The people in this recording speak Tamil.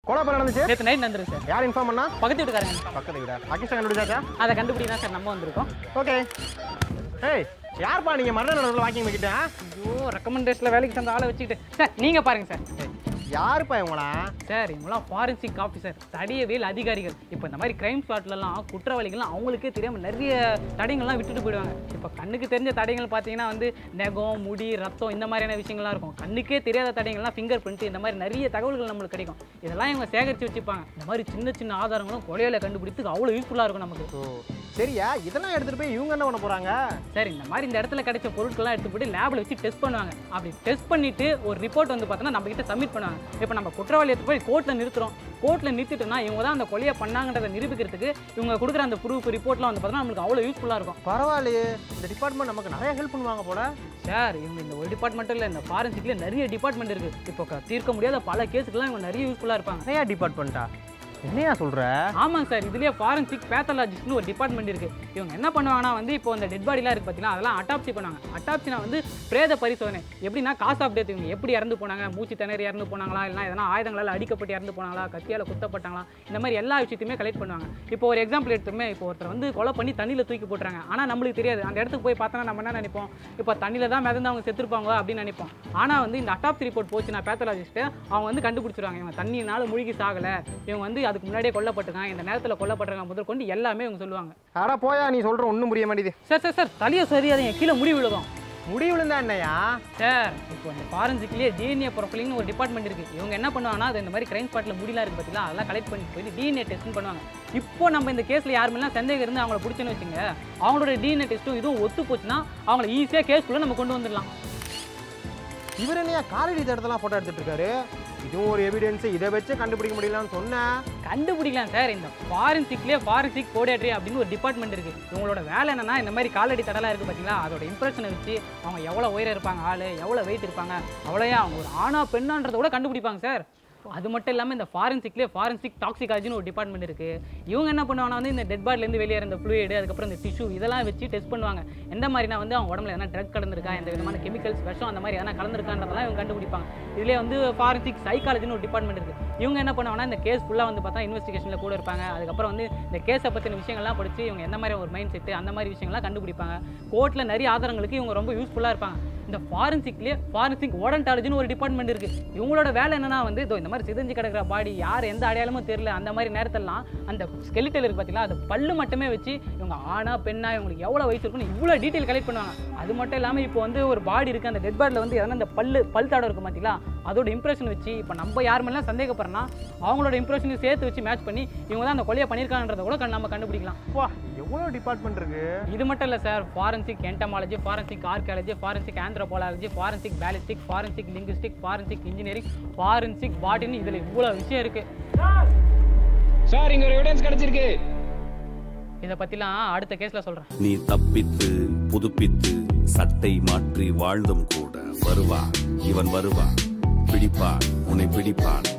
கொலை பண்ண நடந்துச்சு நேற்று நைட் நடந்துருக்கு சார் யார் இன்ஃபார்ம் பண்ணா பக்கத்து வீட்டுக்காரங்க பக்கத்து வீடா அகிஷா கண்டுபிடிச்சாச்சா அதை கண்டுபிடி தான் சார் நம்ம வந்திருக்கோம் ஓகே ஏய் யார்ப்பா நீங்க மரண நடத்துல வாக்கிங் வைக்கிட்டா ஐயோ ரெக்கமெண்டேஷனில் வேலைக்கு சேர்ந்த ஆளை வச்சுக்கிட்டு சார் நீங்கள் பாருங்க சார் யாருப்பா இவங்களா சார் இவங்களாம் ஃபாரன்சிக் ஆஃபீஸர் தடியவியல் அதிகாரிகள் இப்போ இந்த மாதிரி கிரைம் ஸ்பாட்லலாம் குற்றவாளிகள்லாம் அவங்களுக்கே தெரியாமல் நிறைய தடயங்கள்லாம் விட்டுட்டு போயிடுவாங்க இப்போ கண்ணுக்கு தெரிஞ்ச தடயங்கள் பார்த்தீங்கன்னா வந்து நெகம் முடி ரத்தம் இந்த மாதிரியான விஷயங்கள்லாம் இருக்கும் கண்ணுக்கே தெரியாத தடயங்கள்லாம் ஃபிங்கர் பிரிண்ட் இந்த மாதிரி நிறைய தகவல்கள் நம்மளுக்கு கிடைக்கும் இதெல்லாம் இவங்க சேகரித்து வச்சுப்பாங்க இந்த மாதிரி சின்ன சின்ன ஆதாரங்களும் கொலையில கண்டுபிடித்து அவ்வளோ யூஸ்ஃபுல்லாக இருக்கும் நமக்கு ஓ சரியா இதெல்லாம் எடுத்துட்டு போய் இவங்க என்ன பண்ண போறாங்க சார் இந்த மாதிரி இந்த இடத்துல கிடைச்ச பொருட்கள்லாம் எடுத்து போட்டு லேபில் வச்சு டெஸ்ட் பண்ணுவாங்க அப்படி டெஸ்ட் பண்ணிட்டு ஒரு ரிப்போர்ட் வந்து பார்த்தோன்னா நம்ம கிட்ட சப்மிட் பண்ணுவாங்க இப்போ நம்ம குற்றவாளி எடுத்து போய் கோர்ட்டில் நிறுத்துறோம் கோர்ட்டில் நிறுத்திட்டோம்னா இவங்க தான் அந்த கொலையை பண்ணாங்கன்றதை நிரூபிக்கிறதுக்கு இவங்க கொடுக்குற அந்த ப்ரூஃப் ரிப்போர்ட்லாம் வந்து பார்த்தோன்னா நம்மளுக்கு அவ்வளோ யூஸ்ஃபுல்லாக இருக்கும் பரவாயில்லையே இந்த டிபார்ட்மெண்ட் நமக்கு நிறைய ஹெல்ப் பண்ணுவாங்க போல சார் இவங்க இந்த ஒரு டிபார்ட்மெண்ட் இல்லை இந்த ஃபாரன்சிக்ல நிறைய டிபார்ட்மெண்ட் இருக்குது இப்போ க- தீர்க்க முடியாத பல கேஸுக்கெல்லாம் இவங்க நிறைய யூஸ்ஃபுல்லாக இருப்பாங்க நிறையா டிபார்ட்மெண்ட்டா என்னையா சொல்ற ஆமாங்க சார் இதுலேயே ஃபாரன்சிக் பேத்தாலஜிஸ்ட்னு ஒரு டிபார்ட்மெண்ட் இருக்குது இவங்க என்ன பண்ணுவாங்கன்னா வந்து இப்போ இந்த டெட் பாடிலாம் இருக்குது பார்த்தீங்கன்னா அதெல்லாம் அட்டாப்சி பண்ணுவாங்க அட்டாப்சினா வந்து பிரேத பரிசோதனை எப்படின்னா காசு ஆஃப் டெத் இவங்க எப்படி இறந்து போனாங்க மூச்சு திணறி இறந்து போனாங்களா இல்லைனா எதனா ஆயுதங்களால் அடிக்கப்பட்டு இறந்து போனாங்களா கத்தியால் குத்தப்பட்டாங்களா இந்த மாதிரி எல்லா விஷயத்தையுமே கலெக்ட் பண்ணுவாங்க இப்போ ஒரு எக்ஸாம்பிள் எடுத்துமே இப்போ ஒருத்தர் வந்து கொலை பண்ணி தண்ணியில் தூக்கி போட்டுறாங்க ஆனால் நம்மளுக்கு தெரியாது அந்த இடத்துக்கு போய் பார்த்தோன்னா நம்ம என்ன நினைப்போம் இப்போ தண்ணியில் தான் மிதந்து அவங்க செத்துருப்பாங்க அப்படின்னு நினைப்போம் ஆனால் வந்து இந்த அட்டாப்சி ரிப்போர்ட் போச்சுன்னா பேத்தாலஜிஸ்ட்டு அவங்க வந்து கண்டுபிடிச்சிருவாங்க இவங்க தண்ணியினால முழுகி சாகலை இவங்க வந்து அதுக்கு முன்னாடியே கொல்லப்பட்டிருக்காங்க இந்த நேரத்தில் கொல்லப்பட்டிருக்காங்க முதல் கொண்டு எல்லாமே இவங்க சொல்லுவாங்க அட போயா நீ சொல்ற ஒன்றும் புரிய மாட்டேது சார் சார் சார் தலையை சரியாதீங்க கீழே முடி விழுகும் முடிவுல இருந்தா என்னையா சார் இப்போ இந்த ஃபாரன்சிக்லேயே டிஎன்ஏ ப்ரொஃபைலிங்னு ஒரு டிபார்ட்மெண்ட் இருக்குது இவங்க என்ன பண்ணுவாங்கன்னா அது இந்த மாதிரி கிரைம் ஸ்பாட்டில் முடியலாம் இருக்குது பார்த்தீங்களா அதெல்லாம் கலெக்ட் பண்ணிட்டு போயிட்டு டிஎன்ஏ டெஸ்ட் பண்ணுவாங்க இப்போ நம்ம இந்த கேஸில் யாருமெல்லாம் சந்தேகம் இருந்து அவங்கள பிடிச்சுன்னு வச்சுங்க அவங்களோட டிஎன்ஏ டெஸ்ட்டும் இதுவும் ஒத்து போச்சுன்னா அவங்கள ஈஸியாக கேஸ்க்குள்ளே நம்ம கொண்டு வந்துடலாம் இவர் என்னையா காலடி தடத்தெல்லாம் போட்டோ எடுத்துட்டு இருக்காரு இதுவும் ஒரு எவிடன்ஸ் இதை வச்சு கண்டுபிடிக்க முடியலன்னு சொன்னேன் கண்டுபிடிக்கலாம் சார் இந்த ஃபாரன்சிக்லேயே ஃபாரன்சிக் கோடியாட்ரி அப்படின்னு ஒரு டிபார்ட்மெண்ட் இருக்குது இவங்களோட வேலை என்னன்னா இந்த மாதிரி காலடி தடலாம் இருக்குது பார்த்தீங்களா அதோட இம்ப்ரெஷனை வச்சு அவங்க எவ்வளோ உயரம் இருப்பாங்க ஆள் எவ்வளோ வெயிட் இருப்பாங்க அவ்வளோயா அவங்க ஒரு ஆணா பெண்ணான்றதை கூட கண்டுபிடிப்பாங்க சார் அது மட்டும் இல்லாமல் இந்த ஃபாரன்சிக்லேயே ஃபாரன்சிக் டாக்ஸிகாலஜின்னு ஒரு டிபார்ட்மெண்ட் இருக்குது இவங்க என்ன பண்ணுவாங்கன்னா வந்து இந்த டெட் பாடிலேருந்து வெளியேற இந்த ஃப்ளூயிடு அதுக்கப்புறம் இந்த டிஷ்யூ இதெல்லாம் வச்சு டெஸ்ட் பண்ணுவாங்க எந்த மாதிரினா வந்து அவங்க உடம்புல எதனா ட்ரக் கலந்துருக்கா எந்த விதமான கெமிக்கல்ஸ் விஷம் அந்த மாதிரி எதனா கலந்துருக்கான்றதெல்லாம் இவங்க கண்டுபிடிப்பாங்க இதுலேயே வந்து ஃபாரன்சிக் சைக்காலஜின்னு ஒரு டிபார்ட்மெண்ட் இருக்குது இவங்க என்ன பண்ணுவாங்கன்னா இந்த கேஸ் ஃபுல்லாக வந்து பார்த்தா இன்வெஸ்டிகேஷனில் கூட இருப்பாங்க அதுக்கப்புறம் வந்து இந்த கேஸை பற்றின விஷயங்கள்லாம் படித்து இவங்க எந்த மாதிரி ஒரு மைண்ட் செட்டு அந்த மாதிரி விஷயங்கள்லாம் கண்டுபிடிப்பாங்க கோர்ட்டில் நிறைய ஆதாரங்களுக்கு இவங்க ரொம்ப யூஸ்ஃபுல்லாக இருப்பாங்க இந்த ஃபாரன்சிக்லேயே ஃபாரன்சிக் ஓடன்டாலஜின்னு ஒரு டிபார்ட்மெண்ட் இருக்குது இவங்களோட வேலை என்னன்னா வந்து இதோ இந்த மாதிரி சிதஞ்சு கிடக்கிற பாடி யார் எந்த அடையாளமும் தெரியல அந்த மாதிரி நேரத்திலலாம் அந்த ஸ்கெலிட்டல் இருக்கு பார்த்தீங்களா அது பல்லு மட்டுமே வச்சு இவங்க ஆணா பெண்ணா இவங்களுக்கு எவ்வளோ வயசு இருக்குன்னு இவ்வளோ டீட்டெயில் கலெக்ட் பண்ணுவாங்க அது மட்டும் இல்லாமல் இப்போ வந்து ஒரு பாடி இருக்குது அந்த டெட் பாடியில் வந்து எதனா இந்த பல்லு பல் தாடம் இருக்கு பார்த்தீங்களா அதோட இம்ப்ரெஷன் வச்சு இப்போ நம்ம யார் மேலாம் சந்தேகப்படுறோன்னா அவங்களோட இம்ப்ரெஷனையும் சேர்த்து வச்சு மேட்ச் பண்ணி இவங்க தான் அந்த கொலையை பண்ணியிருக்காங்கன்றத கூட கண் நம்ம கண்டுபிடிக்கலாம் வா எவ்வளோ டிபார்ட்மெண்ட் இருக்கு இது மட்டும் இல்லை sir forensic entomology forensic archaeology forensic anthropology forensic ballistic forensic linguistic forensic engineering forensic பாட்டின்னு இதில் இவ்வளோ விஷயம் இருக்குது சார் இங்க ஒரு எவிடன்ஸ் கிடைச்சிருக்கு இதை பற்றிலாம் அடுத்த கேஸில் சொல்கிறேன் நீ தப்பித்து புதுப்பித்து சட்டை மாற்றி வாழ்ந்தும் கூட வருவான் இவன் வருவான் பிடிப்பான் உன்னை பிடிப்பான்